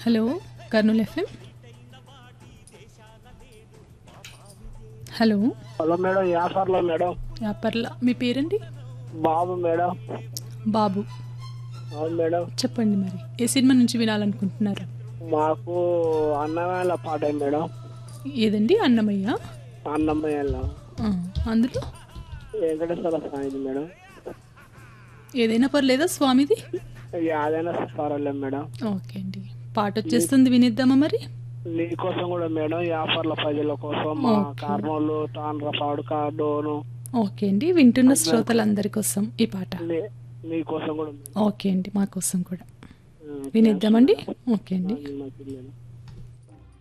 hello Kurnool FM hello hello madam యాఫర్లో madam యాపర్ల మీ పేరండి బాబు మేడం బాబు అవును మేడం చెప్పండి మరి ఏ సినిమా నుంచి వినాలనుకుంటున్నారు మాకు అన్నమయ్యల పాట మేడం ఏదండి అన్నమయ్య అన్నమయ్యల ఆ, అందులో వెంకటేశ్వర స్వామిది మేడం ఏదైనా పర్లేదా స్వామిది యాదైనా పర్వాలేదు మేడం ఓకే అండి పాట వచ్చేస్తుంది వినిద్దామా మరి నీకోసం కూడా మేడం యాఫర్ల ప్రజల కోసం మా కర్నూలు తాండ్రపాడు కార్డోను ఓకే అండి వింటున్న శ్రోతలందరి కోసం ఈ పాట నీ- నీకోసం కూడా మేడం ఓకే అండి మా కోసం కూడా వినిద్దామండి ఓకే అండి మంచిది మేడం